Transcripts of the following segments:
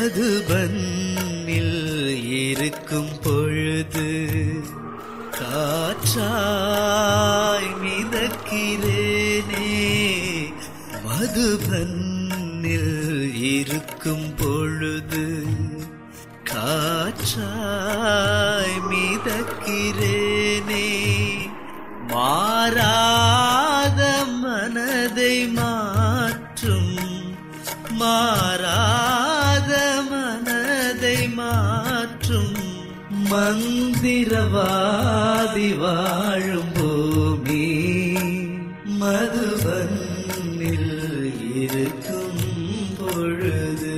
மதுபன்னில் இருக்கும் பொழுது காற்றாய் மிதக்கிறேனே மதுபன்னில் இருக்கும் பொழுது காற்றாய் மிதக்கிறேனே மாறாத மனதை மாற்றும் மாறாத மனதை மாற்றும் மந்திரவாதி வாழும் பூமி மதுபன்னில் இருக்கும் பொழுது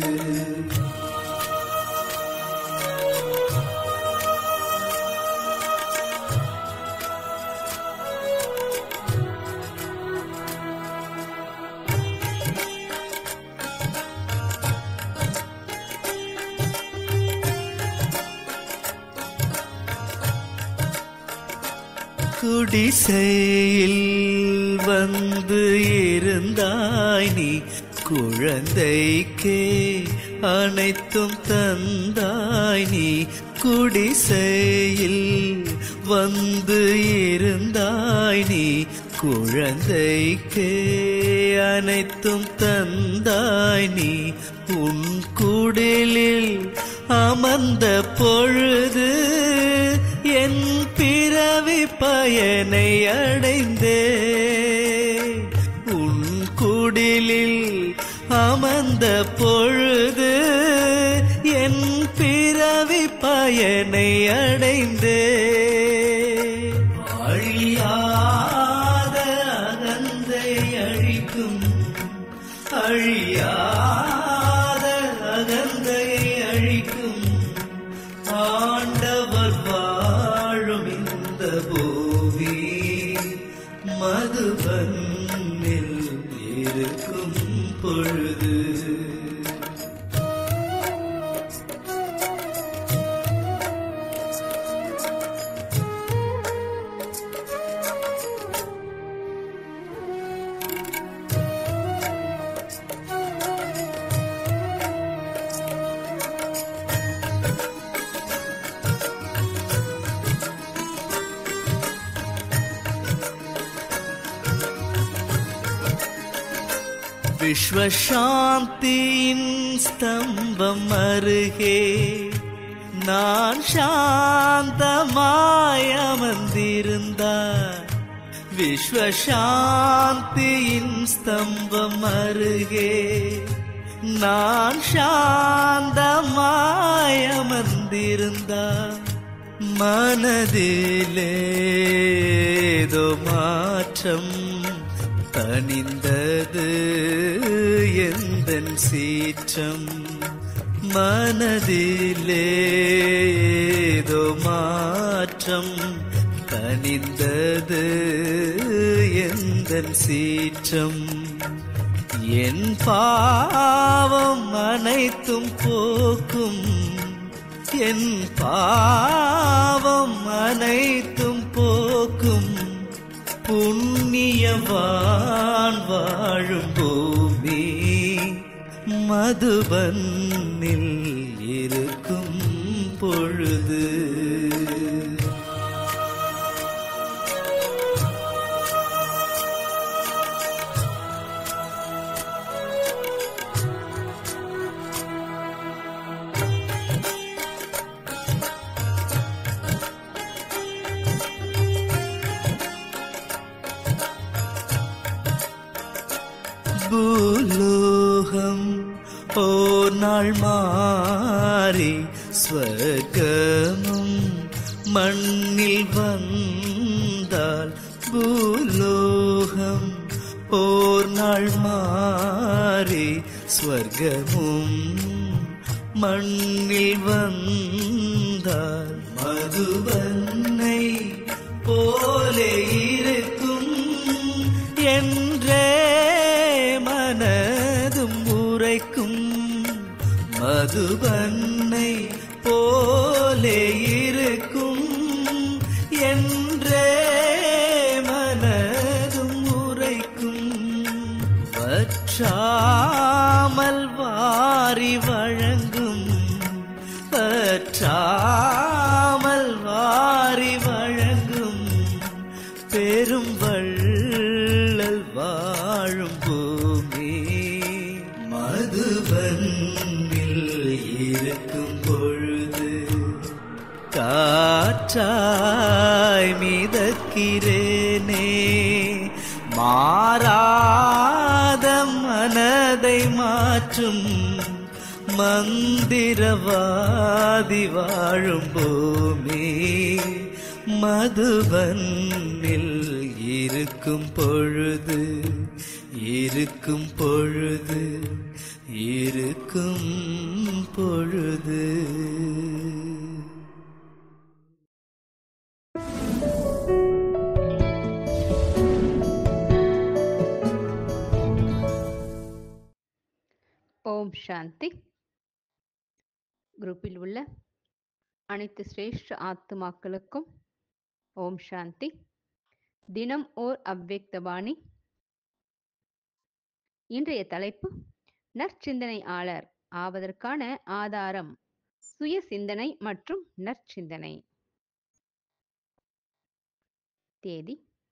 குடிசையில் வந்து இருந்தாய் நீ குழந்தைக்கே அனைத்தும் தந்தாய் நீ குடிசையில் வந்து இருந்தாய் நீ குழந்தைக்கே அனைத்தும் தந்தாய் நீ உன் குடிலில் அமர்ந்த பொழுது என் பிறவி பயனை அடைந்தே உன் குடிலில் அமர்ந்த பொழுது என் பிறவி பயனை அடைந்தே அழியாத அகந்தை அழிக்கும் அழியாத அகந்தை அழிக்கும் ஆண்டவர் வாழும் இந்த பூமி மதுபன்னில் இருக்கும் பொழுது விஸ்வசாந்தியின் ஸ்தம்பம் அருகே நான் சாந்தமாய் அமர்ந்திருந்தார் விஸ்வசாந்தியின் ஸ்தம்பம் அருகே நான் சாந்தமாய் அமர்ந்திருந்தார் மனதிலேதோ மாற்றம் தனிந்தது எந்தன் சீற்றம் மனதிலேதோ மாற்றம் தனிந்தது எந்தன் சீற்றம் என் பாவம் அனைத்தும் போக்கும் என் பாவம் அனைத்தும் போக்கும் புண்ணியவான் வாழும் பூமி மதுபன்னில் இருக்கும் பொழுது பூலோகம் ஓர் நாள் மாறி ஸ்வர்கமும் மண்ணில் வந்தால் பூலோகம் ஓர் நாள் மாறி ஸ்வர்கமும் மண்ணில் வந்தால் மதுவன்னை போலே இருக்கும் என்றே மனதும் உரைக்கும் மதுபன்னை போலே இருக்கும் என்றே மனதும் உரைக்கும் வற்றாமல் வாரி வழங்கும் வாரி வழங்கும் பெரும் வள்ளல் வாழும் பூமி மதுவன்னில் இருக்கும் பொழுது காற்றாய் மிதக்கிறேனே மாறாத மனதை மாற்றும் மந்திரவாதி வாழும் பூமி மதுவன்னில் இருக்கும் பொழுது இருக்கும் பொழுது இருக்கும் பொழுது ஓம் சாந்தி குரூப்பில் உள்ள அனைத்து சிரேஷ்ட ஆத்துமாக்களுக்கும் ஓம் சாந்தி தினம் ஓர் அவ்வக்த பாணி இன்றைய தலைப்பு நற்சிந்தனையாளர் ஆவதற்கான ஆதாரம் சுய சிந்தனை மற்றும் நற்சிந்தனை தேதி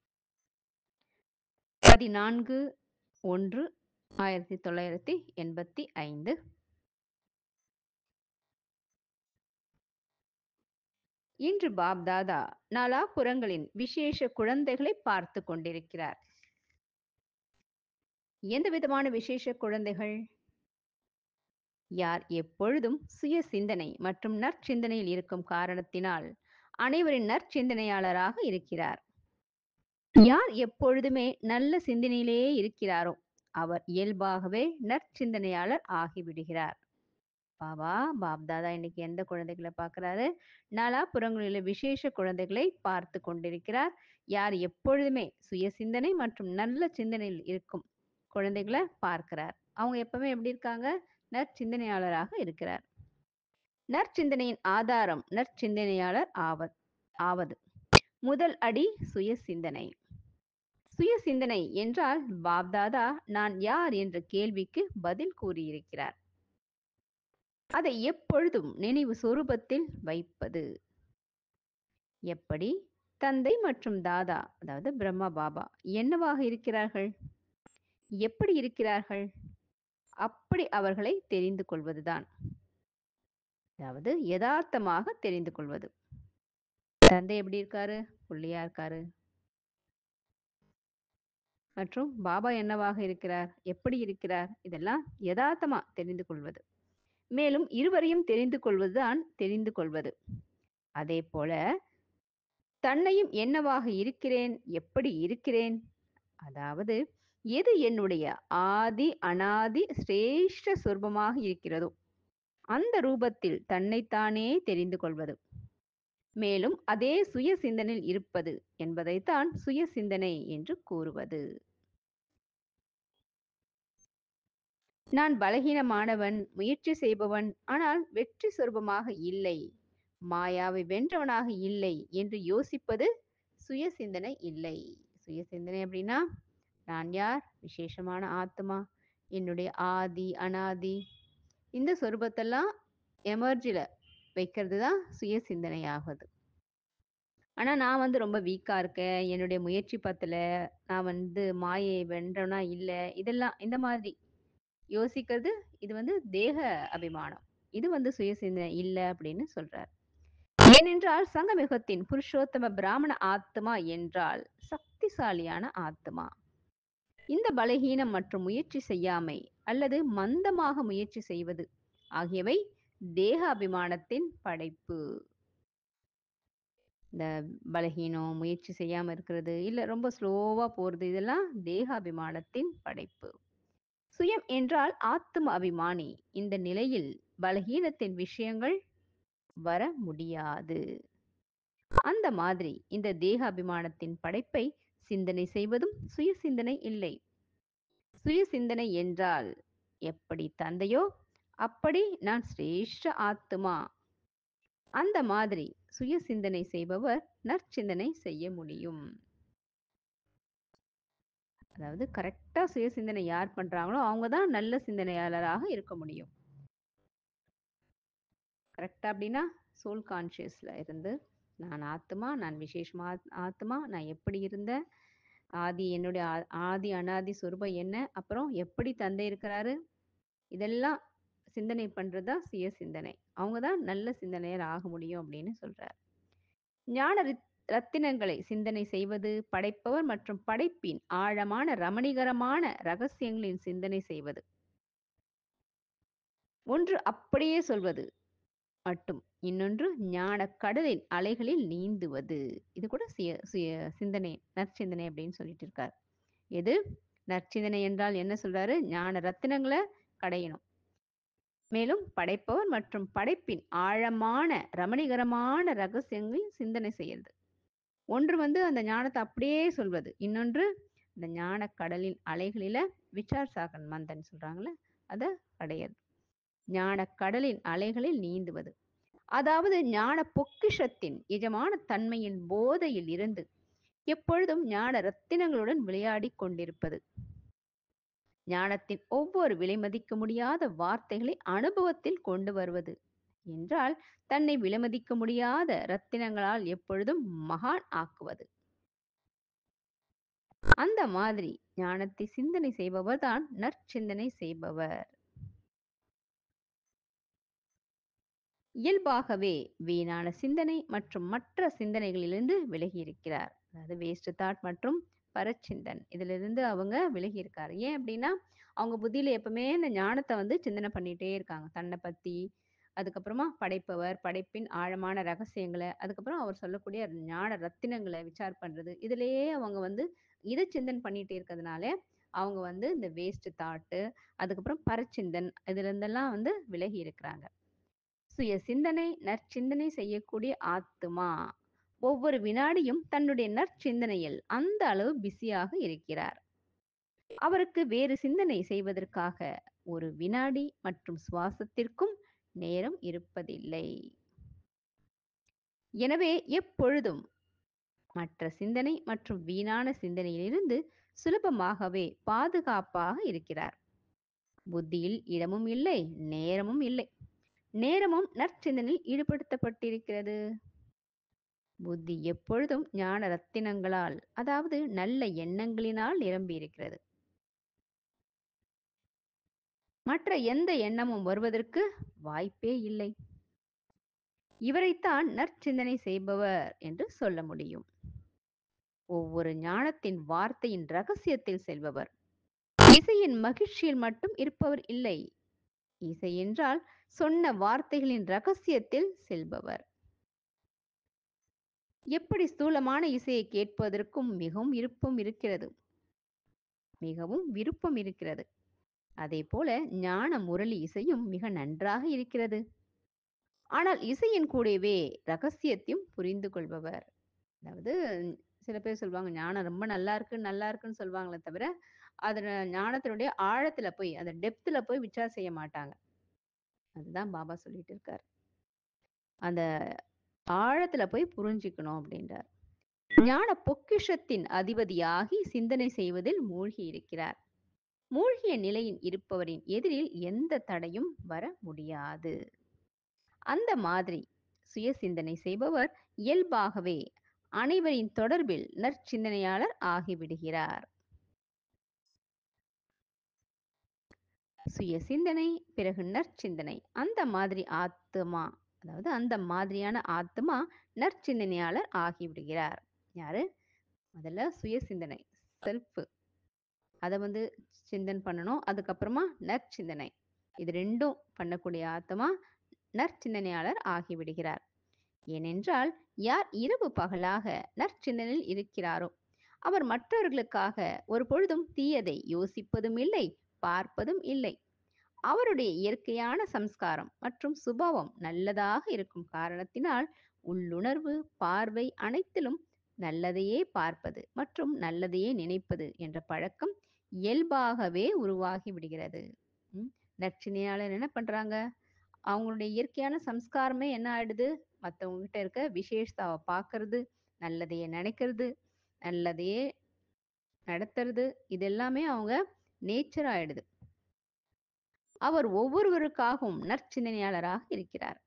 பதினான்கு ஒன்று ஆயிரத்தி தொள்ளாயிரத்தி எண்பத்தி ஐந்து இன்று பாப்தாதா நாலாபுறங்களின் விசேஷ குழந்தைகளை பார்த்து கொண்டிருக்கிறார் எந்த விதமான விசேஷ குழந்தைகள் யார் எப்பொழுதும் சுய சிந்தனை மற்றும் நற்சிந்தனையில் இருக்கும் காரணத்தினால் அனைவரின் நற்சிந்தனையாளராக இருக்கிறார் யார் எப்பொழுதுமே நல்ல சிந்தனையிலேயே இருக்கிறாரோ அவர் இயல்பாகவே நற்சிந்தனையாளர் ஆகிவிடுகிறார் பாபா பாப்தாதா இன்னைக்கு எந்த குழந்தைகளை பார்க்கிறாரு நாலாபுறங்களில் விசேஷ குழந்தைகளை பார்த்து கொண்டிருக்கிறார் யார் எப்பொழுதுமே சுய சிந்தனை மற்றும் நல்ல சிந்தனையில் இருக்கும் குழந்தைகளை பார்க்கிறார் அவங்க எப்பவுமே எப்படி இருக்காங்க நற்சிந்தனையாளராக இருக்கிறார் நற்சிந்தனையின் ஆதாரம் நற்சிந்தனையாளர் ஆவ ஆவது முதல் அடி சுய சிந்தனை சுய சிந்தனை என்றால் பாப்தாதா நான் யார் என்ற கேள்விக்கு பதில் கூறியிருக்கிறார் அதை எப்பொழுதும் நினைவு சொரூபத்தில் வைப்பது எப்படி தந்தை மற்றும் தாதா அதாவது பிரம்மா பாபா என்னவாக இருக்கிறார்கள் எப்படி இருக்கிறார்கள் அப்படி அவர்களை தெரிந்து கொள்வதுதான் அதாவது யதார்த்தமாக தெரிந்து கொள்வது தந்தை எப்படி இருக்காரு புள்ளியா இருக்காரு மற்றும் பாபா என்னவாக இருக்கிறார் எப்படி இருக்கிறார் இதெல்லாம் யதார்த்தமா தெரிந்து கொள்வது மேலும் இருவரையும் தெரிந்து கொள்வதுதான் தெரிந்து கொள்வது அதே போல தன்னையும் என்னவாக இருக்கிறேன் எப்படி இருக்கிறேன் அதாவது எது என்னுடைய ஆதி அனாதி சிரேஷ்ட சொர்பமாக இருக்கிறதோ அந்த ரூபத்தில் தன்னைத்தானே தெரிந்து கொள்வது மேலும் அதே சுய சிந்தனையில் இருப்பது என்பதைத்தான் சுய சிந்தனை என்று கூறுவது நான் பலகீனமானவன் முயற்சி செய்பவன் ஆனால் வெற்றி சொர்பமாக இல்லை மாயாவை வென்றவனாக இல்லை என்று யோசிப்பது சுய சிந்தனை இல்லை சுய சிந்தனை அப்படின்னா நான் யார் விசேஷமான ஆத்மா என்னுடைய ஆதி அனாதி இந்த சொரூபத்தெல்லாம் எமர்ஜில வைக்கிறது தான் சுய சிந்தனை ஆகுது ஆனால் நான் வந்து ரொம்ப வீக்காக இருக்கேன் என்னுடைய முயற்சி பத்தல நான் வந்து மாயை வென்றனா இல்லை இதெல்லாம் இந்த மாதிரி யோசிக்கிறது இது வந்து தேக அபிமானம் இது வந்து சுய சிந்தனை இல்லை அப்படின்னு சொல்றார் ஏனென்றால் சங்கமிகத்தின் புருஷோத்தம பிராமண ஆத்மா என்றால் சக்திசாலியான ஆத்மா இந்த பலகீனம் மற்றும் முயற்சி செய்யாமை அல்லது மந்தமாக முயற்சி செய்வது ஆகியவை தேக அபிமானத்தின் படைப்பு இந்த பலகீனம் முயற்சி செய்யாம இருக்கிறது இல்ல ரொம்ப ஸ்லோவா போறது இதெல்லாம் தேக அபிமானத்தின் படைப்பு சுயம் என்றால் ஆத்ம அபிமானி இந்த நிலையில் பலகீனத்தின் விஷயங்கள் வர முடியாது அந்த மாதிரி இந்த தேக அபிமானத்தின் படைப்பை சிந்தனை செய்வதும் சுய சிந்தனை இல்லை சுய சிந்தனை என்றால் எப்படி தந்தையோ அப்படி நான் சிரேஷ்ட ஆத்மா அந்த மாதிரி சுய சிந்தனை செய்பவர் நற்சிந்தனை செய்ய முடியும் அதாவது கரெக்டா சுய சிந்தனை யார் பண்றாங்களோ அவங்க தான் நல்ல சிந்தனையாளராக இருக்க முடியும் கரெக்டா அப்படின்னா சோல் கான்சியஸ்ல இருந்து நான் ஆத்மா நான் விசேஷமா ஆத்மா நான் எப்படி இருந்தேன் ஆதி என்னுடைய ஆ- ஆதி அனாதி சொரூபம் என்ன அப்புறம் எப்படி தந்தை இருக்கிறாரு இதெல்லாம் சிந்தனை பண்றது தான் சுய சிந்தனை அவங்க தான் நல்ல சிந்தனையர் ஆக முடியும் அப்படின்னு சொல்றார் ஞான ரித்- ரத்தினங்களை சிந்தனை செய்வது படைப்பவர் மற்றும் படைப்பின் ஆழமான ரமணிகரமான ரகசியங்களின் சிந்தனை செய்வது ஒன்று அப்படியே சொல்வது மட்டும் இன்னொன்று ஞான கடலின் அலைகளில் நீந்துவது இது கூட சுய சுய சிந்தனை நற்சிந்தனை அப்படின்னு சொல்லிட்டு இருக்கார் எது நற்சிந்தனை என்றால் என்ன சொல்றாரு ஞான ரத்தினங்களை கடையணும் மேலும் படைப்பவர் மற்றும் படைப்பின் ஆழமான ரமணிகரமான ரகசியங்களில் சிந்தனை செய்யறது ஒன்று வந்து அந்த ஞானத்தை அப்படியே சொல்வது இன்னொன்று இந்த ஞான கடலின் அலைகளில விசார் சாகன் மந்தன் சொல்றாங்கல்ல அதை அடையிறது ஞான கடலின் அலைகளில் நீந்துவது அதாவது ஞான பொக்கிஷத்தின் எஜமான தன்மையின் போதையில் இருந்து எப்பொழுதும் ஞான ரத்தினங்களுடன் விளையாடி கொண்டிருப்பது ஞானத்தின் ஒவ்வொரு விலைமதிக்க முடியாத வார்த்தைகளை அனுபவத்தில் கொண்டு வருவது என்றால் தன்னை விலைமதிக்க முடியாத ரத்தினங்களால் எப்பொழுதும் மகான் ஆக்குவது அந்த மாதிரி ஞானத்தை சிந்தனை செய்பவர் தான் நற்சிந்தனை செய்பவர் இயல்பாகவே வீணான சிந்தனை மற்றும் மற்ற சிந்தனைகளிலிருந்து விலகி இருக்கிறார் அதாவது வேஸ்ட் தாட் மற்றும் பரச்சிந்தன் இதிலிருந்து அவங்க விலகி இருக்காரு ஏன் அப்படின்னா அவங்க புத்தியில எப்பவுமே இந்த ஞானத்தை வந்து சிந்தனை பண்ணிட்டே இருக்காங்க தன்னை பத்தி அதுக்கப்புறமா படைப்பவர் படைப்பின் ஆழமான ரகசியங்களை அதுக்கப்புறம் அவர் சொல்லக்கூடிய ஞான ரத்தினங்களை விசார் பண்றது இதுலயே அவங்க வந்து இதை சிந்தனை பண்ணிட்டே இருக்கிறதுனால அவங்க வந்து இந்த வேஸ்ட் தாட்டு அதுக்கப்புறம் பரச்சிந்தன் இதுல இருந்தெல்லாம் வந்து விலகி இருக்கிறாங்க சுய சிந்தனை நற்சிந்தனை செய்யக்கூடிய ஆத்துமா ஒவ்வொரு வினாடியும் தன்னுடைய நற்சிந்தனையில் அந்த அளவு பிஸியாக இருக்கிறார் அவருக்கு வேறு சிந்தனை செய்வதற்காக ஒரு வினாடி மற்றும் சுவாசத்திற்கும் நேரம் இருப்பதில்லை எனவே எப்பொழுதும் மற்ற சிந்தனை மற்றும் வீணான சிந்தனையிலிருந்து சுலபமாகவே பாதுகாப்பாக இருக்கிறார் புத்தியில் இடமும் இல்லை நேரமும் இல்லை நேரமும் நற்சிந்தனில் ஈடுபடுத்தப்பட்டிருக்கிறது புத்தி எப்பொழுதும் ஞான ரத்தினங்களால் அதாவது நல்ல எண்ணங்களினால் நிரம்பியிருக்கிறது மற்ற எந்த எண்ணமும் வருவதற்கு வாய்ப்பே இல்லை இவரைத்தான் நற்சிந்தனை செய்பவர் என்று சொல்ல முடியும் ஒவ்வொரு ஞானத்தின் வார்த்தையின் ரகசியத்தில் செல்பவர் இசையின் மகிழ்ச்சியில் மட்டும் இருப்பவர் இல்லை இசை என்றால் சொன்ன வார்த்தைகளின் ரகசியத்தில் செல்பவர் எப்படி ஸ்தூலமான இசையை கேட்பதற்கும் மிகவும் விருப்பம் இருக்கிறது மிகவும் விருப்பம் இருக்கிறது அதே போல ஞான முரளி இசையும் மிக நன்றாக இருக்கிறது ஆனால் இசையின் கூடவே ரகசியத்தையும் புரிந்து கொள்பவர் அதாவது சில பேர் சொல்லுவாங்க ஞானம் ரொம்ப நல்லா இருக்கு நல்லா இருக்குன்னு சொல்லுவாங்களே தவிர அதுல ஞானத்தினுடைய ஆழத்துல போய் அந்த டெப்த்ல போய் விசாரம் செய்ய மாட்டாங்க அதுதான் பாபா சொல்லிட்டு இருக்காரு அந்த ஆழத்துல போய் புரிஞ்சுக்கணும் அப்படின்றார் ஞான பொக்கிஷத்தின் அதிபதியாகி சிந்தனை செய்வதில் மூழ்கி இருக்கிறார் மூழ்கிய நிலையில் இருப்பவரின் எதிரில் எந்த தடையும் வர முடியாது அந்த மாதிரி சுய சிந்தனை செய்பவர் இயல்பாகவே அனைவரின் தொடர்பில் நற்சிந்தனையாளர் ஆகிவிடுகிறார் சுய சிந்தனை பிறகு நற்சிந்தனை அந்த மாதிரி ஆத்மா அதாவது அந்த மாதிரியான ஆத்மா நற்சிந்தனையாளர் ஆகிவிடுகிறார் யாரு முதல்ல சுய சிந்தனை செல்ஃப் அதை வந்து சிந்தன் பண்ணணும் அதுக்கப்புறமா நற்சிந்தனை இது ரெண்டும் பண்ணக்கூடிய ஆத்மா நற்சிந்தனையாளர் ஆகிவிடுகிறார் ஏனென்றால் யார் இரவு பகலாக நற்சிந்தனில் இருக்கிறாரோ அவர் மற்றவர்களுக்காக ஒரு பொழுதும் தீயதை யோசிப்பதும் இல்லை பார்ப்பதும் இல்லை அவருடைய இயற்கையான சம்ஸ்காரம் மற்றும் சுபாவம் நல்லதாக இருக்கும் காரணத்தினால் உள்ளுணர்வு பார்வை அனைத்திலும் நல்லதையே பார்ப்பது மற்றும் நல்லதையே நினைப்பது என்ற பழக்கம் இயல்பாகவே உருவாகி விடுகிறது நச்சினையாளர் என்ன பண்றாங்க அவங்களுடைய இயற்கையான சம்ஸ்காரமே என்ன ஆயிடுது மற்றவங்க கிட்ட இருக்க விசேஷதாவை பார்க்கறது நல்லதையே நினைக்கிறது நல்லதையே நடத்துறது இது எல்லாமே அவங்க நேச்சர் ஆயிடுது அவர் ஒவ்வொருவருக்காகவும் நற்சிந்தனையாளராக இருக்கிறார்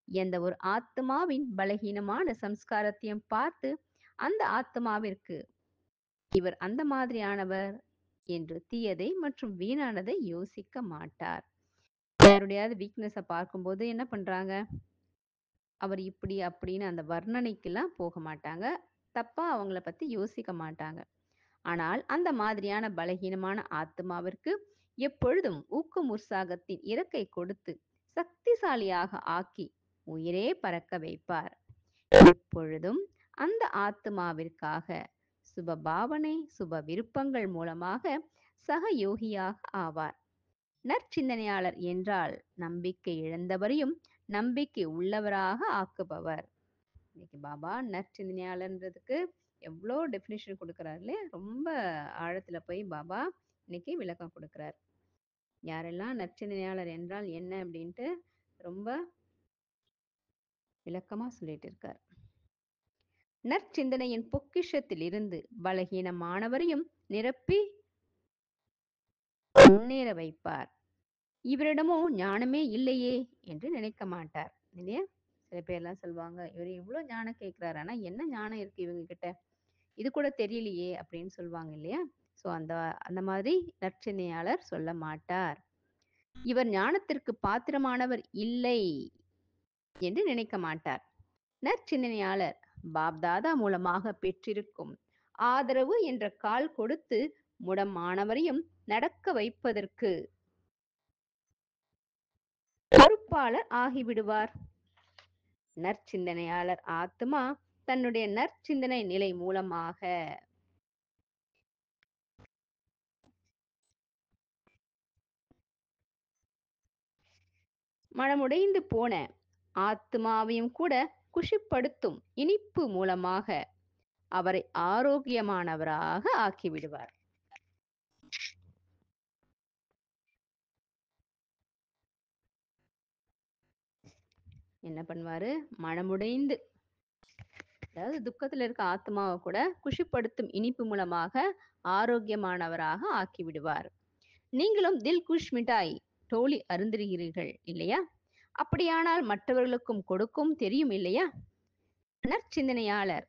எந்த ஒரு ஆத்மாவின் பலகீனமான சம்ஸ்காரத்தையும் பார்த்து அந்த ஆத்மாவிற்கு இவர் அந்த மாதிரியானவர் என்று தீயதை மற்றும் வீணானதை யோசிக்க மாட்டார் யாருடையாவது வீக்னஸை பார்க்கும்போது என்ன பண்றாங்க அவர் இப்படி அப்படின்னு அந்த வர்ணனைக்கெல்லாம் போக மாட்டாங்க தப்பா அவங்கள பத்தி யோசிக்க மாட்டாங்க ஆனால் அந்த மாதிரியான பலகீனமான ஆத்மாவிற்கு எப்பொழுதும் ஊக்கம் உற்சாகத்தின் இறக்கை கொடுத்து சக்திசாலியாக ஆக்கி உயிரே பறக்க வைப்பார் எப்பொழுதும் அந்த ஆத்மாவிற்காக சுப பாவனை சுப விருப்பங்கள் மூலமாக சக யோகியாக ஆவார் நற்சிந்தனையாளர் என்றால் நம்பிக்கை இழந்தவரையும் நம்பிக்கை உள்ளவராக ஆக்குபவர் இன்னைக்கு பாபா நற்சிந்தனையாளர்ன்றதுக்கு எவ்வளோ டெஃபினிஷன் கொடுக்குறாரு இல்லையா ரொம்ப ஆழத்துல போய் பாபா இன்னைக்கு விளக்கம் கொடுக்குறார் யாரெல்லாம் நற்சிந்தனையாளர் என்றால் என்ன அப்படின்ட்டு ரொம்ப விளக்கமா சொல்லிட்டு இருக்கார் நற்சிந்தனையின் பொக்கிஷத்தில் இருந்து பலகீனமானவரையும் நிரப்பி முன்னேற வைப்பார் இவரிடமோ ஞானமே இல்லையே என்று நினைக்க மாட்டார் இல்லையா சில பேர்லாம் சொல்லுவாங்க இவர் இவ்வளோ ஞானம் கேட்கிறாரு ஆனா என்ன ஞானம் இருக்கு இவங்க கிட்ட இது கூட தெரியலையே அப்படின்னு சொல்லுவாங்க இல்லையா ஸோ அந்த அந்த மாதிரி நற்சிந்தனையாளர் சொல்ல மாட்டார் இவர் ஞானத்திற்கு பாத்திரமானவர் இல்லை என்று நினைக்க மாட்டார் நற்சிந்தனையாளர் பாப்தாதா மூலமாக பெற்றிருக்கும் ஆதரவு என்ற கால் கொடுத்து முடமானவரையும் நடக்க வைப்பதற்கு பொறுப்பாளர் ஆகிவிடுவார் நற்சிந்தனையாளர் ஆத்மா தன்னுடைய நற்சிந்தனை நிலை மூலமாக மனமுடைந்து போன ஆத்மாவையும் கூட குஷிப்படுத்தும் இனிப்பு மூலமாக அவரை ஆரோக்கியமானவராக ஆக்கிவிடுவார் என்ன பண்ணுவாரு மனமுடைந்து அதாவது துக்கத்துல இருக்க ஆத்மாவை கூட குஷிப்படுத்தும் இனிப்பு மூலமாக ஆரோக்கியமானவராக ஆக்கிவிடுவார் நீங்களும் தில் குஷ் மிட்டாய் டோலி அருந்துகிறீர்கள் இல்லையா அப்படியானால் மற்றவர்களுக்கும் கொடுக்கும் தெரியும் இல்லையா நற்சிந்தனையாளர்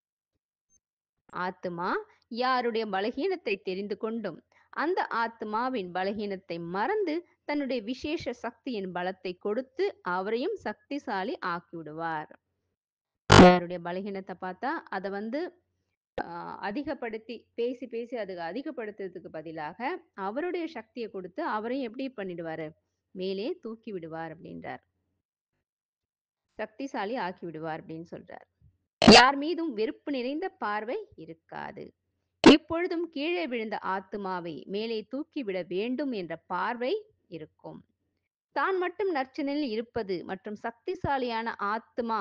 ஆத்மா யாருடைய பலகீனத்தை தெரிந்து கொண்டும் அந்த ஆத்மாவின் பலகீனத்தை மறந்து தன்னுடைய விசேஷ சக்தியின் பலத்தை கொடுத்து அவரையும் சக்திசாலி ஆக்கிவிடுவார் யாருடைய பலகீனத்தை பார்த்தா அதை வந்து ஆஹ் அதிகப்படுத்தி பேசி பேசி அதுக்கு அதிகப்படுத்துறதுக்கு பதிலாக அவருடைய சக்தியை கொடுத்து அவரையும் எப்படி பண்ணிடுவாரு மேலே தூக்கி விடுவார் அப்படின்றார் சக்திசாலி ஆக்கி விடுவார் அப்படின்னு சொல்றார் யார் மீதும் வெறுப்பு நிறைந்த பார்வை இருக்காது எப்பொழுதும் கீழே விழுந்த ஆத்துமாவை மேலே தூக்கிவிட வேண்டும் என்ற பார்வை இருக்கும் தான் மட்டும் நற்சனையில் இருப்பது மற்றும் சக்திசாலியான ஆத்மா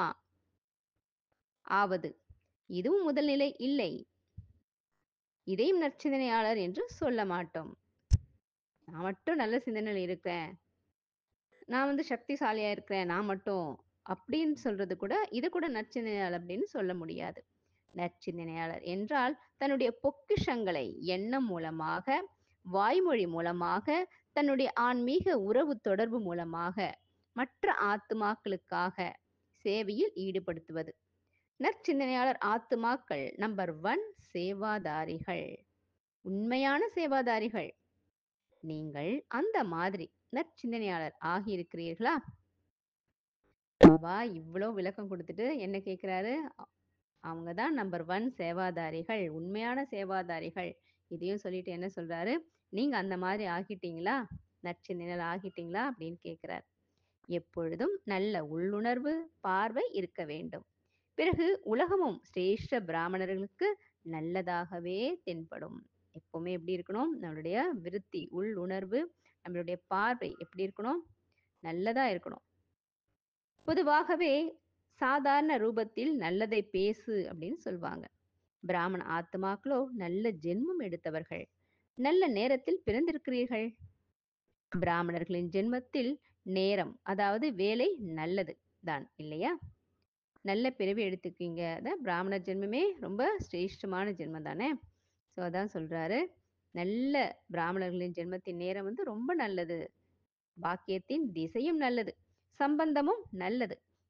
ஆவது இதுவும் முதல் நிலை இல்லை இதையும் நற்சிந்தனையாளர் என்று சொல்ல மாட்டோம் நான் மட்டும் நல்ல சிந்தனையில் இருக்கிறேன் நான் வந்து சக்திசாலியா இருக்கிறேன் நான் மட்டும் அப்படின்னு சொல்றது கூட இது கூட நற்சிந்தனையாளர் அப்படின்னு சொல்ல முடியாது நற்சிந்தனையாளர் என்றால் தன்னுடைய பொக்கிஷங்களை எண்ணம் மூலமாக வாய்மொழி மூலமாக தன்னுடைய ஆன்மீக உறவு தொடர்பு மூலமாக மற்ற ஆத்துமாக்களுக்காக சேவையில் ஈடுபடுத்துவது நற்சிந்தனையாளர் ஆத்துமாக்கள் நம்பர் ஒன் சேவாதாரிகள் உண்மையான சேவாதாரிகள் நீங்கள் அந்த மாதிரி நற்சிந்தனையாளர் ஆகியிருக்கிறீர்களா பாபா இவ்வளோ விளக்கம் கொடுத்துட்டு என்ன கேட்குறாரு அவங்க தான் நம்பர் ஒன் சேவாதாரிகள் உண்மையான சேவாதாரிகள் இதையும் சொல்லிட்டு என்ன சொல்றாரு நீங்க அந்த மாதிரி ஆகிட்டீங்களா நற்சிந்தனையாளர் ஆகிட்டீங்களா அப்படின்னு கேட்கிறார் எப்பொழுதும் நல்ல உள்ளுணர்வு பார்வை இருக்க வேண்டும் பிறகு உலகமும் சிரேஷ்ட பிராமணர்களுக்கு நல்லதாகவே தென்படும் எப்பவுமே எப்படி இருக்கணும் நம்மளுடைய விருத்தி உள் உணர்வு நம்மளுடைய பார்வை எப்படி இருக்கணும் நல்லதா இருக்கணும் பொதுவாகவே சாதாரண ரூபத்தில் நல்லதை பேசு அப்படின்னு சொல்லுவாங்க பிராமண ஆத்மாக்களோ நல்ல ஜென்மம் எடுத்தவர்கள் நல்ல நேரத்தில் பிறந்திருக்கிறீர்கள் பிராமணர்களின் ஜென்மத்தில் நேரம் அதாவது வேலை நல்லது தான் இல்லையா நல்ல பிறவி எடுத்துக்கீங்க அதான் பிராமண ஜென்மமே ரொம்ப சிரேஷ்டமான ஜென்மம் தானே ஸோ அதான் சொல்றாரு நல்ல பிராமணர்களின் ஜென்மத்தின் நேரம் வந்து ரொம்ப நல்லது பாக்கியத்தின் திசையும் நல்லது சம்பந்தமும் நல்லது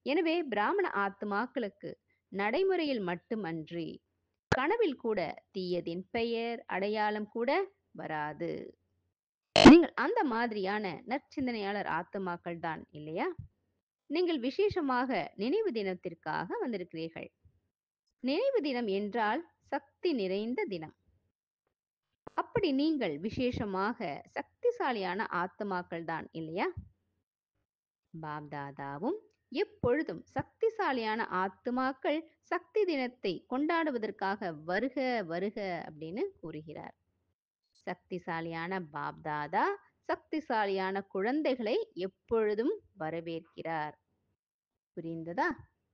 எனவே பிராமண ஆத்மாக்களுக்கு நடைமுறையில் மட்டுமன்றி கனவில் கூட தீயதின் பெயர் அடையாளம் கூட வராது நீங்கள் அந்த மாதிரியான நற்சிந்தனையாளர் ஆத்மாக்கள் தான் இல்லையா நீங்கள் விசேஷமாக நினைவு தினத்திற்காக வந்திருக்கிறீர்கள் நினைவு தினம் என்றால் சக்தி நிறைந்த தினம் அப்படி நீங்கள் விசேஷமாக சக்திசாலியான ஆத்மாக்கள் தான் இல்லையா பாப்தாதாவும் எப்பொழுதும் சக்திசாலியான ஆத்மாக்கள் சக்தி தினத்தை கொண்டாடுவதற்காக வருக வருக அப்படின்னு கூறுகிறார் சக்திசாலியான பாப்தாதா சக்திசாலியான குழந்தைகளை எப்பொழுதும் வரவேற்கிறார் புரிந்ததா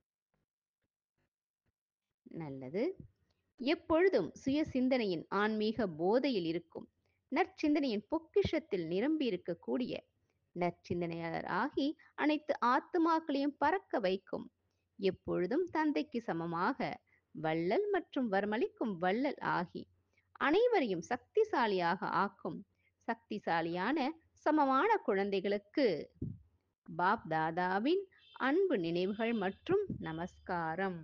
நல்லது எப்பொழுதும் சுய சிந்தனையின் ஆன்மீக போதையில் இருக்கும் நற்சிந்தனையின் பொக்கிஷத்தில் நிரம்பி இருக்கக்கூடிய நற்சிந்தனையாளர் ஆகி அனைத்து ஆத்துமாக்களையும் பறக்க வைக்கும் எப்பொழுதும் தந்தைக்கு சமமாக வள்ளல் மற்றும் வரமளிக்கும் வள்ளல் ஆகி அனைவரையும் சக்திசாலியாக ஆக்கும் சக்திசாலியான சமமான குழந்தைகளுக்கு பாப் தாதாவின் அன்பு நினைவுகள் மற்றும் நமஸ்காரம்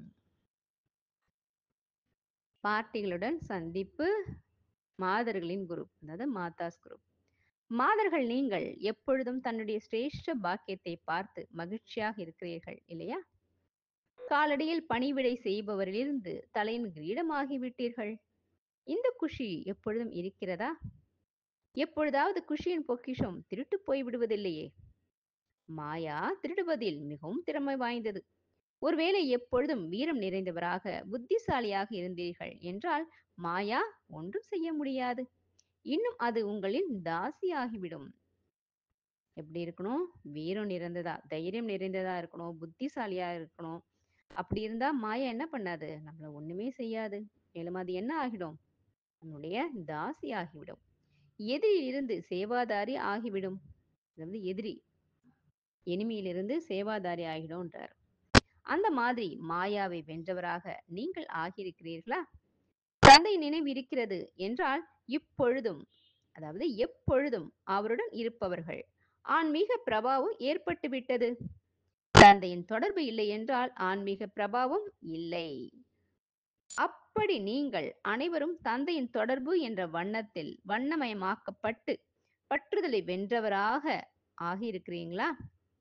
பார்ட்டிகளுடன் சந்திப்பு மாதர்களின் குரூப் அதாவது மாதாஸ் குரூப் மாதர்கள் நீங்கள் எப்பொழுதும் தன்னுடைய சிரேஷ்ட பாக்கியத்தை பார்த்து மகிழ்ச்சியாக இருக்கிறீர்கள் இல்லையா காலடியில் பணிவிடை செய்பவரிலிருந்து தலையின் கிரீடமாகிவிட்டீர்கள் இந்த குஷி எப்பொழுதும் இருக்கிறதா எப்பொழுதாவது குஷியின் பொக்கிஷம் திருட்டு போய் விடுவதில்லையே மாயா திருடுவதில் மிகவும் திறமை வாய்ந்தது ஒருவேளை எப்பொழுதும் வீரம் நிறைந்தவராக புத்திசாலியாக இருந்தீர்கள் என்றால் மாயா ஒன்றும் செய்ய முடியாது இன்னும் அது உங்களின் தாசியாகிவிடும் எப்படி இருக்கணும் வீரம் நிறைந்ததா தைரியம் நிறைந்ததா இருக்கணும் புத்திசாலியா இருக்கணும் அப்படி இருந்தா மாயா என்ன பண்ணாது நம்மள ஒண்ணுமே செய்யாது மேலும் அது என்ன ஆகிடும் நம்முடைய தாசி ஆகிவிடும் எதிரியிலிருந்து சேவாதாரி ஆகிவிடும் அதாவது எதிரி எனிமையிலிருந்து சேவாதாரி ஆகிடும்ன்றார் அந்த மாதிரி மாயாவை வென்றவராக நீங்கள் ஆகியிருக்கிறீர்களா தந்தை நினைவு இருக்கிறது என்றால் இப்பொழுதும் அதாவது எப்பொழுதும் அவருடன் இருப்பவர்கள் ஆன்மீக பிரபாவம் ஏற்பட்டு விட்டது தந்தையின் தொடர்பு இல்லை என்றால் ஆன்மீக பிரபாவம் இல்லை அப்படி நீங்கள் அனைவரும் தந்தையின் தொடர்பு என்ற வண்ணத்தில் வண்ணமயமாக்கப்பட்டு பற்றுதலை வென்றவராக ஆகியிருக்கிறீங்களா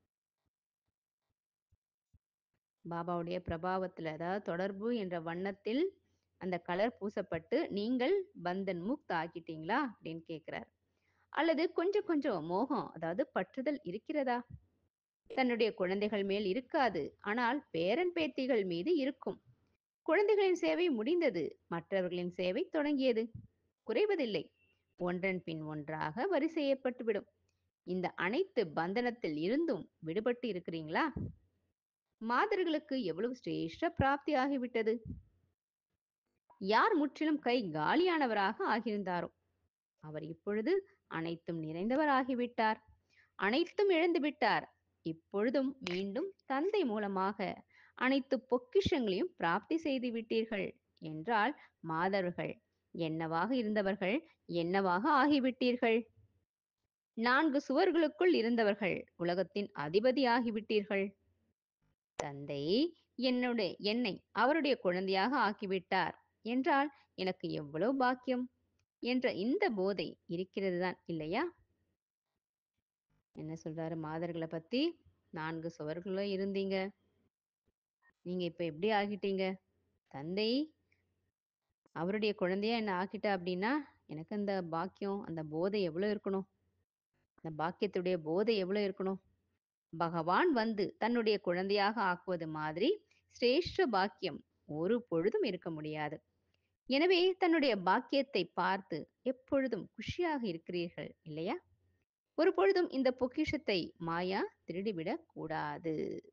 பாபாவுடைய பிரபாவத்தில் அதாவது தொடர்பு என்ற வண்ணத்தில் அந்த கலர் பூசப்பட்டு நீங்கள் பந்தன் முக்த் ஆக்கிட்டீங்களா அப்படின்னு கேட்கிறார் அல்லது கொஞ்சம் கொஞ்சம் மோகம் அதாவது பற்றுதல் இருக்கிறதா தன்னுடைய குழந்தைகள் மேல் இருக்காது ஆனால் பேரன் பேத்திகள் மீது இருக்கும் குழந்தைகளின் சேவை முடிந்தது மற்றவர்களின் சேவை தொடங்கியது குறைவதில்லை ஒன்றன் பின் ஒன்றாக வரி செய்யப்பட்டுவிடும் இந்த அனைத்து பந்தனத்தில் இருந்தும் விடுபட்டு இருக்கிறீங்களா மாதர்களுக்கு எவ்வளவு சிரேஷ்ட பிராப்தி ஆகிவிட்டது யார் முற்றிலும் கை காலியானவராக ஆகியிருந்தாரோ அவர் இப்பொழுது அனைத்தும் நிறைந்தவராகிவிட்டார் அனைத்தும் இழந்து விட்டார் இப்பொழுதும் மீண்டும் தந்தை மூலமாக அனைத்து பொக்கிஷங்களையும் பிராப்தி செய்து விட்டீர்கள் என்றால் மாதவர்கள் என்னவாக இருந்தவர்கள் என்னவாக ஆகிவிட்டீர்கள் நான்கு சுவர்களுக்குள் இருந்தவர்கள் உலகத்தின் அதிபதி ஆகிவிட்டீர்கள் தந்தை என்னுடைய என்னை அவருடைய குழந்தையாக ஆக்கிவிட்டார் என்றால் எனக்கு எவ்வளவு பாக்கியம் என்ற இந்த போதை இருக்கிறது தான் இல்லையா என்ன சொல்றாரு மாதர்களை பத்தி நான்கு சுவர்கள இருந்தீங்க நீங்க இப்ப எப்படி ஆகிட்டீங்க தந்தை அவருடைய குழந்தையா என்ன ஆக்கிட்டா அப்படின்னா எனக்கு அந்த பாக்கியம் அந்த போதை எவ்வளவு இருக்கணும் அந்த பாக்கியத்துடைய போதை எவ்வளவு இருக்கணும் பகவான் வந்து தன்னுடைய குழந்தையாக ஆக்குவது மாதிரி சிரேஷ்ட பாக்கியம் ஒரு பொழுதும் இருக்க முடியாது எனவே தன்னுடைய பாக்கியத்தை பார்த்து எப்பொழுதும் குஷியாக இருக்கிறீர்கள் இல்லையா ஒரு பொழுதும் இந்த பொக்கிஷத்தை மாயா திருடிவிடக் கூடாது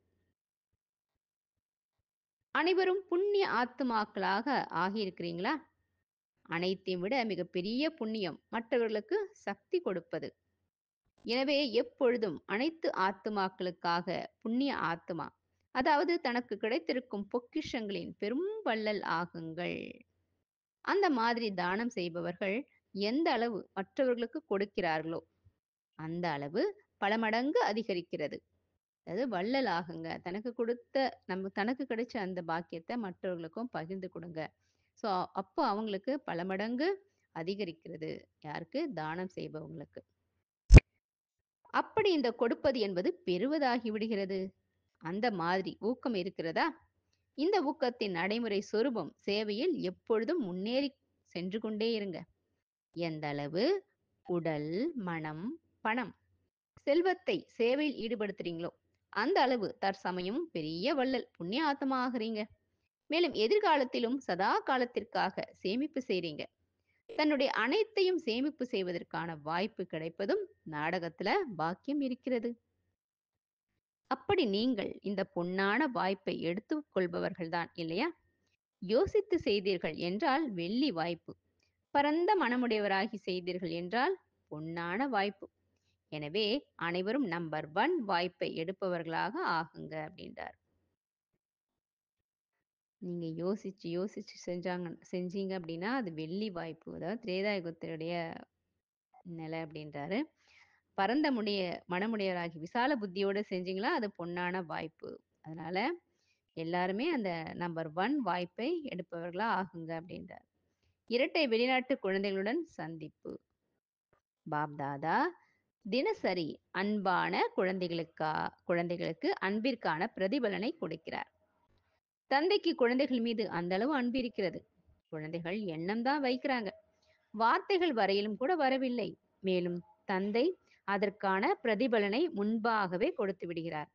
அனைவரும் புண்ணிய ஆத்துமாக்களாக ஆகியிருக்கிறீங்களா அனைத்தையும் விட மிகப்பெரிய புண்ணியம் மற்றவர்களுக்கு சக்தி கொடுப்பது எனவே எப்பொழுதும் அனைத்து ஆத்துமாக்களுக்காக புண்ணிய ஆத்துமா அதாவது தனக்கு கிடைத்திருக்கும் பொக்கிஷங்களின் பெரும் வள்ளல் ஆகுங்கள் அந்த மாதிரி தானம் செய்பவர்கள் எந்த அளவு மற்றவர்களுக்கு கொடுக்கிறார்களோ அந்த அளவு பல மடங்கு அதிகரிக்கிறது அதாவது வள்ளல் ஆகுங்க. தனக்கு கொடுத்த நம்ம தனக்கு கிடைச்ச அந்த பாக்கியத்த மற்றவர்களுக்கும் பகிர்ந்து கொடுங்க. ஸோ அப்போ அவங்களுக்கு பல மடங்கு அதிகரிக்கிறது. யாருக்கு? தானம் செய்பவங்களுக்கு. அப்படி இந்த கொடுப்பது என்பது பெறுவதாகி விடுகிறது. அந்த மாதிரி ஊக்கம் இருக்கிறதா? இந்த ஊக்கத்தின் நடைமுறை சொரூபம் சேவையில் எப்பொழுதும் முன்னேறி சென்று கொண்டே இருங்க. எந்த அளவு உடல், மனம், பணம், செல்வத்தை சேவையில் ஈடுபடுத்துறீங்களோ, அந்த அளவு தற்சமயம் பெரிய வள்ளல், புண்ணிய ஆத்மா ஆகுறீங்க. மேலும் எதிர்காலத்திலும் சதா காலத்திற்காக சேமிப்பு செய்றீங்க. தன்னுடைய அனைத்தையும் சேமிப்பு செய்வதற்கான வாய்ப்பு கிடைப்பதும் நாடகத்துல பாக்கியம் இருக்கிறது. அப்படி நீங்கள் இந்த பொன்னான வாய்ப்பை எடுத்துக் கொள்பவர்கள்தான் இல்லையா? யோசித்து செய்தீர்கள் என்றால் வெள்ளி வாய்ப்பு. பரந்த மனமுடையவராகி செய்தீர்கள் என்றால் பொன்னான வாய்ப்பு. எனவே அனைவரும் நம்பர் 1 வாய்ப்பை எடுப்பவர்களாக ஆகுங்க அப்படின்றார். நீங்க யோசிச்சு, யோசிச்சு செஞ்சாங்க செஞ்சீங்க அப்படின்னா, அது வெள்ளி வாய்ப்பு. அதாவது திரேதாயுகத்தினுடைய நிலை அப்படின்றாரு. பரந்த முடிய மனமுடையவராகி விசால புத்தியோட செஞ்சீங்களா, அது பொன்னான வாய்ப்பு. அதனால எல்லாருமே அந்த நம்பர் 1 வாய்ப்பை எடுப்பவர்களா ஆகுங்க அப்படின்றார். இரட்டை வெளிநாட்டு குழந்தைகளுடன் சந்திப்பு. பாப்தாதா தினசரி அன்பான குழந்தைகளுக்கா குழந்தைகளுக்கு அன்பிற்கான பிரதிபலனை கொடுக்கிறார். தந்தைக்கு குழந்தைகள் மீது அந்த அளவு அன்பு இருக்கிறது. குழந்தைகள் எண்ணம் தான் வைக்கிறாங்க. வார்த்தைகள் வரையிலும் கூட வரவில்லை. மேலும் தந்தை அதற்கான பிரதிபலனை முன்பாகவே கொடுத்து விடுகிறார்.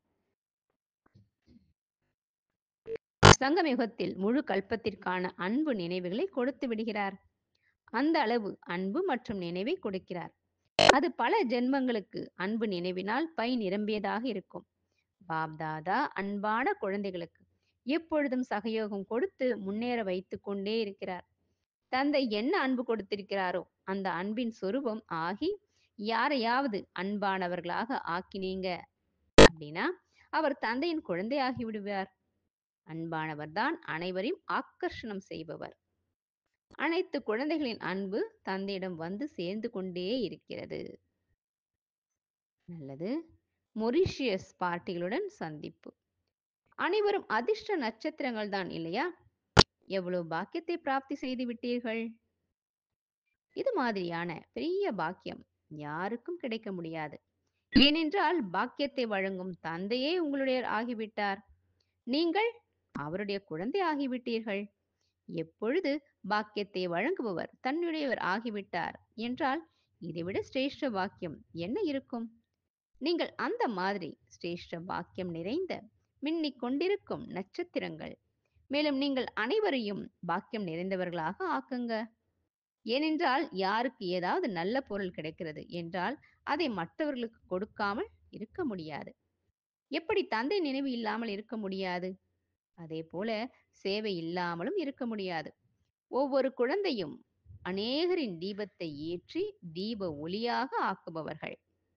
சங்கம் யுகத்தில் முழு கல்பத்திற்கான அன்பு நினைவுகளை கொடுத்து விடுகிறார். அந்த அளவு அன்பு மற்றும் நினைவை கொடுக்கிறார். அது பல ஜென்மங்களுக்கு அன்பு நினைவினால் பை நிரம்பியதாக இருக்கும். பாப்தாதா அன்பான குழந்தைகளுக்கு எப்பொழுதும் சகயோகம் கொடுத்து முன்னேற வைத்துக் கொண்டே இருக்கிறார். தந்தை என்ன அன்பு கொடுத்திருக்கிறாரோ அந்த அன்பின் சொரூபம் ஆகி யாரையாவது அன்பானவர்களாக ஆக்கினீங்க அப்படின்னா அவர் தந்தையின் குழந்தையாகி விடுவார். அன்பானவர் தான் அனைவரையும் ஆக்கர்ஷணம் செய்பவர். அனைத்து குழந்தைகளின் அன்பு தந்தையிடம் வந்து சேர்ந்து கொண்டே இருக்கிறது. நல்லது. மொரீஷியஸ் பார்ட்டிகளுடன் சந்திப்பு. அனைவரும் அதிர்ஷ்ட நட்சத்திரங்கள் தான் இல்லையா? எவ்வளவு பாக்கியத்தை பிராப்தி செய்து விட்டீர்கள்? இது மாதிரியான பெரிய பாக்கியம் யாருக்கும் கிடைக்க முடியாது. ஏனென்றால் பாக்கியத்தை வழங்கும் தந்தையே உங்களுடைய ஆகிவிட்டார். நீங்கள் அவருடைய குழந்தை ஆகிவிட்டீர்கள். எப்பொழுது பாக்கியத்தை வழங்குபவர் தன்னுடையவர் ஆகிவிட்டார் என்றால் இதைவிட சிரேஷ்ட பாக்கியம் என்ன இருக்கும்? நீங்கள் அந்த மாதிரி சிரேஷ்ட பாக்கியம் நிறைந்த மின்னிக் கொண்டிருக்கும் நட்சத்திரங்கள். மேலும் நீங்கள் அனைவரையும் பாக்கியம் நிறைந்தவர்களாக ஆக்குங்க. ஏனென்றால் யாருக்கு ஏதாவது நல்ல பொருள் கிடைக்கிறது என்றால் அதை மற்றவர்களுக்கு கொடுக்காமல் இருக்க முடியாது. எப்படி தந்தை நினைவு இல்லாமல் இருக்க முடியாது? அதேபோல சேவை இல்லாமலும் இருக்க முடியாது. ஒவ்வொரு குழந்தையும் அநேகரின் தீபத்தை ஏற்றி தீப ஒளியாக ஆக்குபவர்கள்.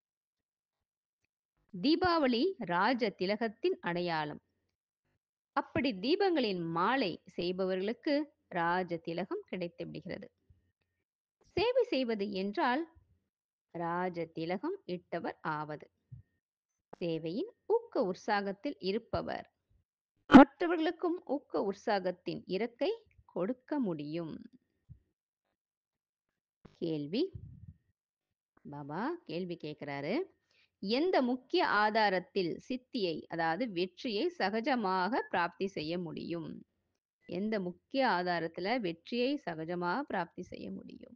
தீபாவளி ராஜ திலகத்தின் அடையாளம். அப்படி தீபங்களின் மாலை செய்பவர்களுக்கு ராஜ திலகம் கிடைத்து விடுகிறது. சேவை செய்வது என்றால் ராஜ திலகம் இட்டவர் ஆவது. சேவையின் ஊக்க உற்சாகத்தில் இருப்பவர். மற்றவர்களுக்கும் ஊக்க உற்சாகத்தின் இறக்கை கொடுக்க முடியும். கேள்வி பாபா கேள்வி கேட்கிறாரு. எந்த முக்கிய ஆதாரத்தில் சித்தியை அதாவது வெற்றியை சகஜமாக பிராப்தி செய்ய முடியும்? எந்த முக்கிய ஆதாரத்துல வெற்றியை சகஜமாக பிராப்தி செய்ய முடியும்?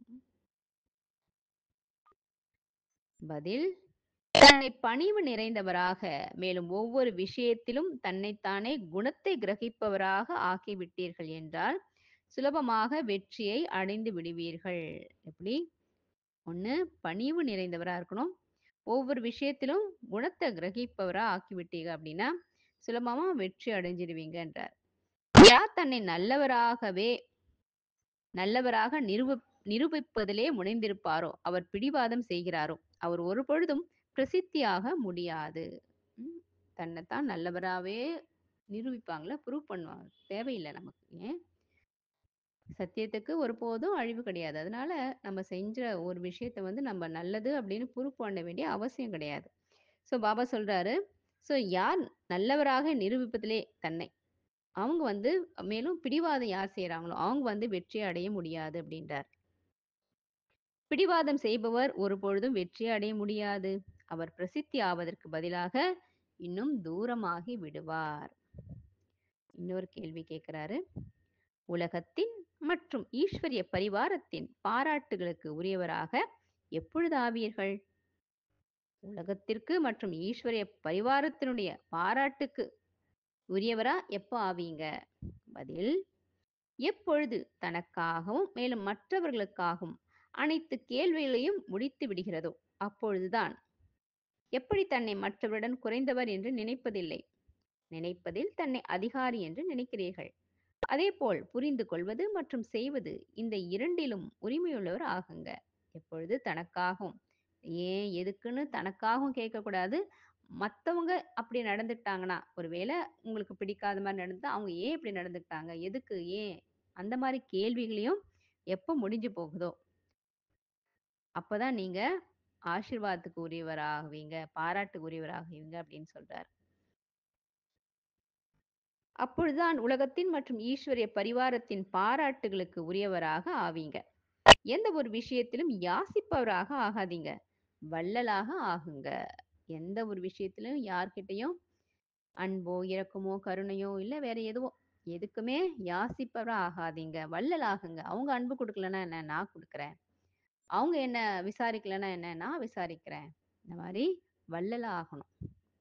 பதில் தன்னை பணிவு நிறைந்தவராக மேலும் ஒவ்வொரு விஷயத்திலும் தன்னைத்தானே குணத்தை கிரகிப்பவராக ஆக்கிவிட்டீர்கள் என்றால் சுலபமாக வெற்றியை அடைந்து விடுவீர்கள். எப்படி? ஒண்ணு பணிவு நிறைந்தவரா இருக்கணும். ஒவ்வொரு விஷயத்திலும் குணத்தை கிரகிப்பவரா ஆக்கிவிட்டீங்க அப்படின்னா சுலபமா வெற்றி அடைஞ்சிடுவீங்கன்றார். யார் தன்னை நல்லவராகவே நல்லவராக நிரூப நிரூபிப்பதிலே முனைந்திருப்பாரோ அவர் பிடிவாதம் செய்கிறாரோ அவர் ஒருபொழுதும் பிரசித்தியாக முடியாது. ம். தன்னைத்தான் நல்லவராவே நிரூபிப்பாங்கல்ல, ப்ரூவ் பண்ணுவாங்க. தேவையில்ல நமக்கு. ஏன்? சத்தியத்துக்கு ஒருபோதும் அழிவு கிடையாது. அதனால நம்ம செஞ்ச ஒரு விஷயத்த வந்து நம்ம நல்லது அப்படின்னு ப்ரூவ் பண்ண வேண்டிய அவசியம் கிடையாது. ஸோ பாபா சொல்றாரு, ஸோ யார் நல்லவராக நிரூபிப்பதிலே தன்னை அவங்க வந்து மேலும் பிடிவாதம் யார் செய்கிறாங்களோ அவங்க வந்து வெற்றி அடைய முடியாது அப்படின்றார் பிடிவாதம் செய்பவர் ஒருபொழுதும் வெற்றி அடைய முடியாது அவர் பிரசித்தி ஆவதற்கு பதிலாக இன்னும் தூரமாகி விடுவார் இன்னொரு கேள்வி கேட்கிறாரு உலகத்தின் மற்றும் ஈஸ்வரிய பரிவாரத்தின் பாராட்டுகளுக்கு உரியவராக எப்பொழுது ஆவீர்கள் உலகத்திற்கு மற்றும் ஈஸ்வரிய பரிவாரத்தினுடைய பாராட்டுக்கு உரியவரா எப்போ ஆவீங்க பதில் எப்பொழுது தனக்காகவும் மேலும் மற்றவர்களுக்காகவும் அனைத்து கேள்விகளையும் முடித்து விடுகிறதோ அப்பொழுதுதான் எப்படி தன்னை மற்றவருடன் குறைந்தவர் என்று நினைப்பதில்லை நினைப்பதில் தன்னை அதிகாரி என்று நினைக்கிறீர்கள் அதேபோல் புரிந்து கொள்வது மற்றும் செய்வது இந்த இரண்டிலும் உரிமையுள்ளவர் ஆகுங்க எப்பொழுது தனக்காகவும் ஏன் எதுக்குன்னு தனக்காகவும் கேட்கக்கூடாது மற்றவங்க அப்படி நடந்துட்டாங்கன்னா ஒருவேளை உங்களுக்கு பிடிக்காத மாதிரி நடந்தா அவங்க ஏன் இப்படி நடந்துக்கிட்டாங்க எதுக்கு ஏன் அந்த மாதிரி கேள்விகளையும் எப்போ முடிஞ்சு போகுதோ அப்பதான் நீங்க ஆசீர்வாதத்துக்கு உரியவராகுவீங்க பாராட்டுக்கு உரியவராகுவீங்க அப்படின்னு சொல்றார் அப்பொழுதுதான் உலகத்தின் மற்றும் ஈஸ்வரிய பரிவாரத்தின் பாராட்டுகளுக்கு உரியவராக ஆவீங்க எந்த ஒரு விஷயத்திலும் யாசிப்பவராக ஆகாதீங்க வள்ளலாக ஆகுங்க எந்த ஒரு விஷயத்திலும் யார்கிட்டயும் அன்போ இரக்கமோ கருணையோ இல்ல வேற எதுவோ எதுக்குமே யாசிப்பவரா ஆகாதீங்க வள்ளல் ஆகுங்க அவங்க அன்பு கொடுக்கலன்னா என்ன நான் கொடுக்குறேன் அவங்க என்ன விசாரிக்கலன்னா என்ன நான் விசாரிக்கிறேன் இந்த மாதிரி வள்ளலா ஆகணும்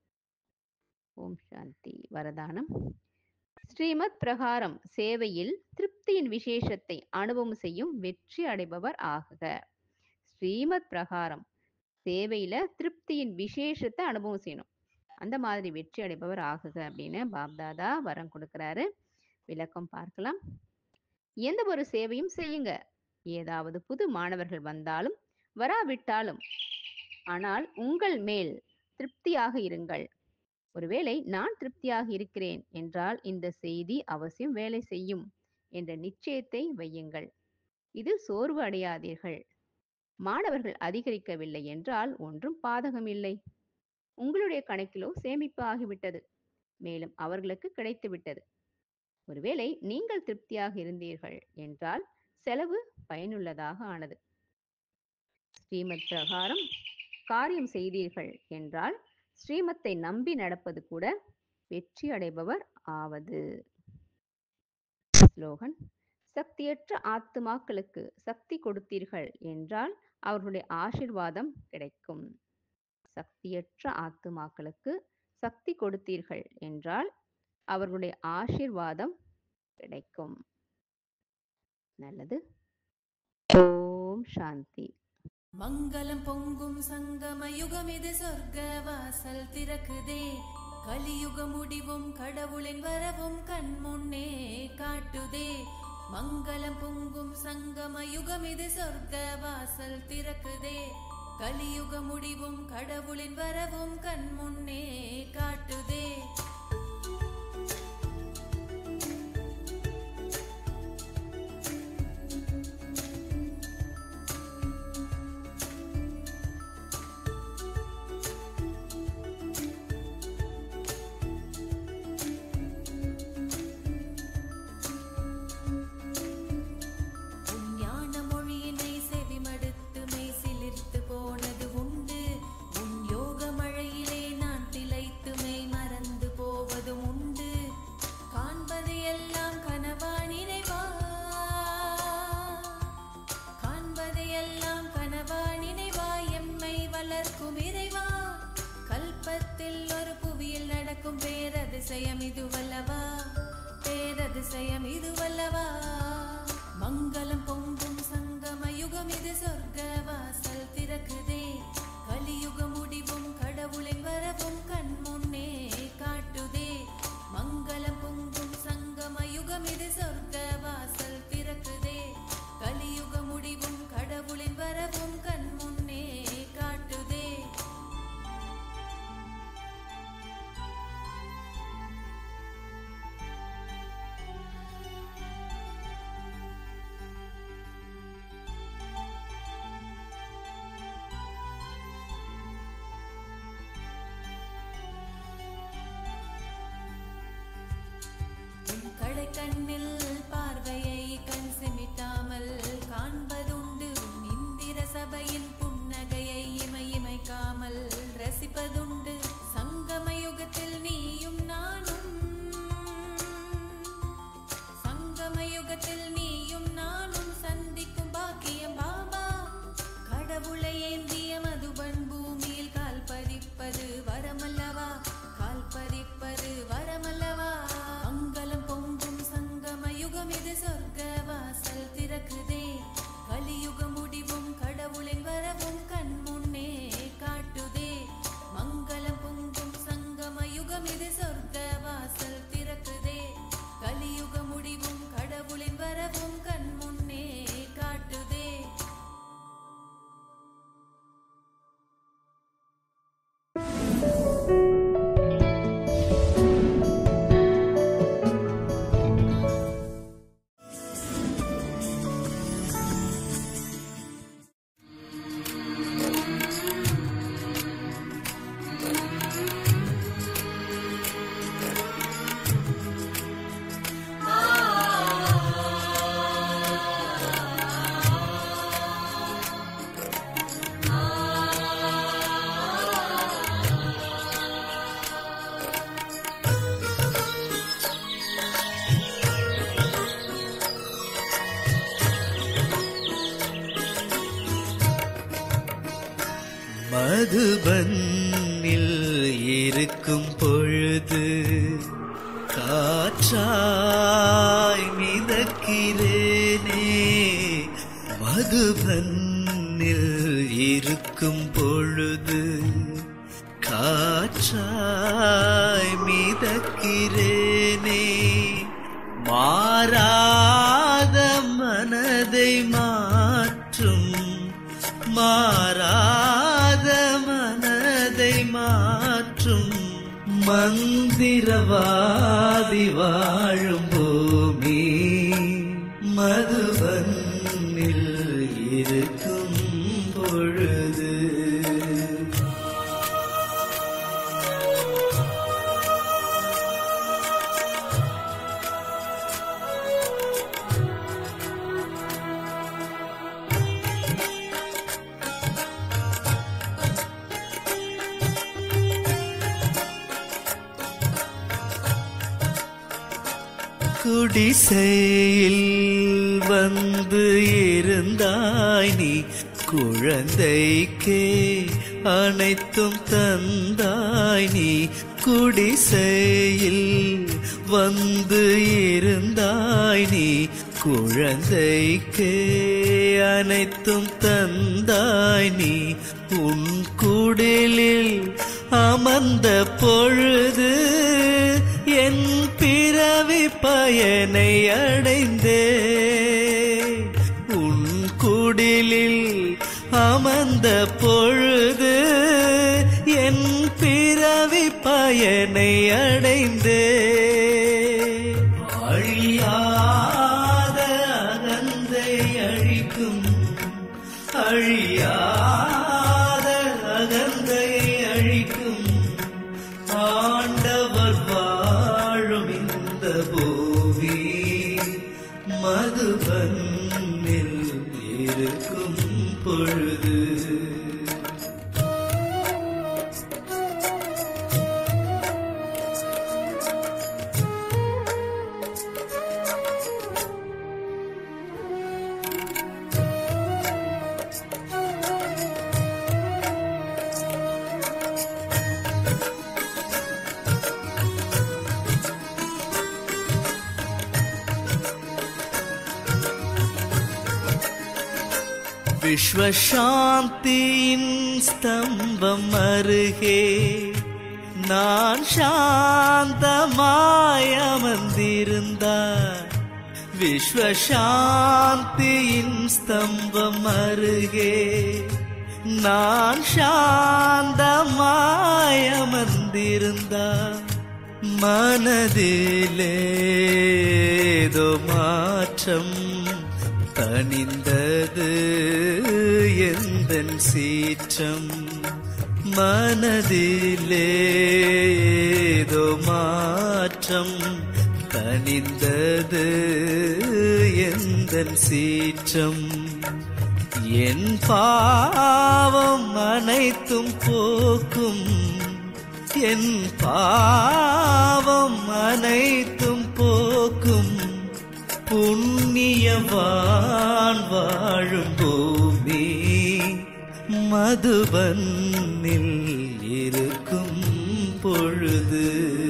ஓம் சாந்தி வரதானம் ஸ்ரீமத் பிரகாரம் சேவையில் திருப்தியின் விசேஷத்தை அனுபவம் செய்யும் வெற்றி அடைபவர் ஆகுக ஸ்ரீமத் பிரகாரம் சேவையில திருப்தியின் விசேஷத்தை அனுபவம் செய்யணும் அந்த மாதிரி வெற்றி அடைபவர் ஆகுக அப்படின்னு பாப்தாதா வரம் கொடுக்கிறாரு விளக்கம் பார்க்கலாம் எந்த ஒரு சேவையும் செய்யுங்க ஏதாவது புது மாணவர்கள் வந்தாலும் வராவிட்டாலும் ஆனால் உங்கள் மேல் திருப்தியாக இருங்கள் ஒருவேளை நான் திருப்தியாக இருக்கிறேன் என்றால் இந்த செய்தி அவசியம் வேலை செய்யும் என்ற நிச்சயத்தை வையுங்கள் இது சோர்வு அடையாதீர்கள் மாணவர்கள் அதிகரிக்கவில்லை என்றால் ஒன்றும் பாதகம் இல்லை உங்களுடைய கணக்கிலோ சேமிப்பு ஆகிவிட்டது மேலும் அவர்களுக்கு கிடைத்து விட்டது ஒருவேளை நீங்கள் திருப்தியாக இருந்தீர்கள் என்றால் செலவு பயனுள்ளதாக ஆனது ஸ்ரீமத் பிரகாரம் காரியம் செய்தீர்கள் என்றால் ஸ்ரீமத்தை நம்பி நடப்பது கூட வெற்றி அடைபவர் ஆவது ஸ்லோகன் சக்தியற்ற ஆத்துமாக்களுக்கு சக்தி கொடுத்தீர்கள் என்றால் அவர்களுடைய ஆசிர்வாதம் கிடைக்கும் சக்தியற்ற ஆத்துமாக்களுக்கு சக்தி கொடுத்தீர்கள் என்றால் அவர்களுடைய ஆசிர்வாதம் கிடைக்கும் நல்லது ஓம் சாந்தி மங்களம் பொங்கும் சங்கம யுகமிது சொர்க்க வாசல் திறக்குதே கலியுக முடிவும் கடவுளின் வரவும் கண் முன்னே காட்டுதே மங்களம் பொங்கும் சங்கம யுகமிது சொர்க்க வாசல் திறக்குதே கலியுக முடிவும் கடவுளின் வரவும் கண் முன்னே காட்டுதே உன் ஞான மொழியினை செவிமடுத்து மெய் சிலிர்த்து போனது உண்டு உன் யோக மழையிலே நான் திளைத்து மெய் மறந்து போ கடைக்கண்ணில் பார்வையை கண் சிமிட்டாமல் காண்பதுண்டு உன் இந்திர சபையின் புன்னகையை இமை இமைக்காமல் ரசிப்பதுண்டு சங்கம யுகத்தில் நீயும் நானும் சங்கம யுகத்தில் நீயும் நானும் சந்திக்கும் பாக்கியம் பாபா கடவுளை ஏந்திய மதுபன் பூமியில் கால் பதிப்பது வரமல்லவா கால் பதிப்பது வரமல்லவா மங்களம் பொங்கும் சங்கம யுகம் இது சொர்க்க வாசல் திறக்குதே கலியுக முடிவும் கடவுளின் வரவும் கண் முன்னே காட்டுதே மங்களம் பொங்கும் சங்கம யுகம் இது சொர்க்க வாசல் திறக்குதே கலியுக முடிவும் கடவுளின் வரவும் கண் முன்னே காட்டுதே மதுபன்னில் இருக்கும் பொழுது காற்றாய் மிதக்கிறேனே மதுபன்னில் இருக்கும் பொழுது காற்றாய் மிதக்கிறேனே மாறாத மனதை மாற்றும் மாறாத மனதை மாற்றும் மந்திரவாதி வாழும் பூமி மதுபன்னில் இருக்கும் பொழுது குடிசையில் வந்து இருந்தாய் நீ குழந்தைக்கே அனைத்தும் தந்தாய் நீ குடிசையில் வந்து இருந்தாய் நீ குழந்தைக்கே அனைத்தும் தந்தாய் நீ உன் குடிலில் அமர்ந்த பொழுது என் பிறவி பயனை அடைந்தே உன் குடிலில் அமர்ந்த பொழுது என் பிறவி பயனை அடைந்தே அழியாத அகந்தை அழிக்கும் அழியாத அகந்தை அழிக்கும் ஆண்டவர் வாழும் இந்த பூமி மதுபன்னில் இருக்கும் பொழுது விஸ்வசாந்தியின் ஸ்தம்பம் அருகே நான் சாந்தமாய் அமர்ந்திருந்தார் விஸ்வசாந்தியின் ஸ்தம்பம் அருகே நான் சாந்தமாய் அமர்ந்திருந்தார் மனதிலேதோ மாற்றம் தனிந்தது எந்தன் சீற்றம் மனதிலேதோ மாற்றம் தனி கனிந்தது எந்தன் சீற்றம் என் பாவம் அனைத்தும் போக்கும் என் பாவம் அனைத்தும் போக்கும் புண்ணியவான் வாழும் பூமி மதுபன்னில் இருக்கும் பொழுது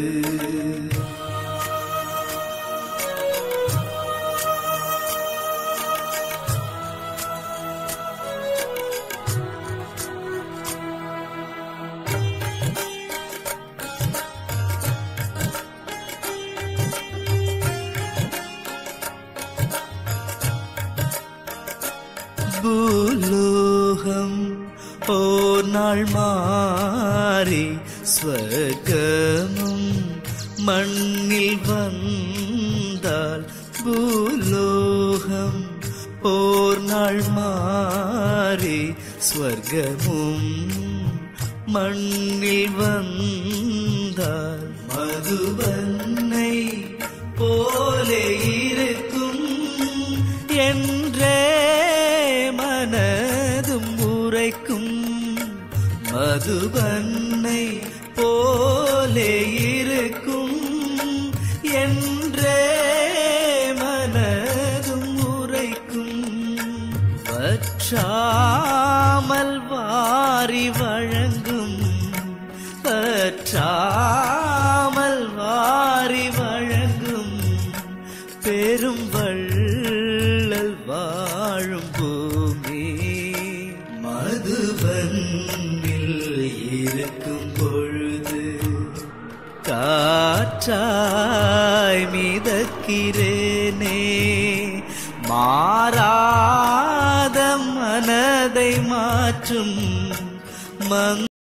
பூலோகம் ஓர் நாள் மாறி ஸ்வர்க்கமும் மண்ணில் வந்தால் பூலோகம் ஓர் நாள் மாறி ஸ்வர்க்கமும் மண்ணில் வந்தால் மதுவன்னை போலே இருக்கும் என்றே மனதும் உரைக்கும் மதுபன்னை போலே இருக்கும் என்றே மனதும் உரைக்கும் வற்றாமல் வாரி வழங்கும் வற்றாமல் வாரி வழங்கும் பெரும் வள்ளல் வாழும் பூமி மதுவன்னில் இருக்கும் பொழுது காற்றாய் மிதக்கிறேனே மாறாத மனதை மாற்றும் மங்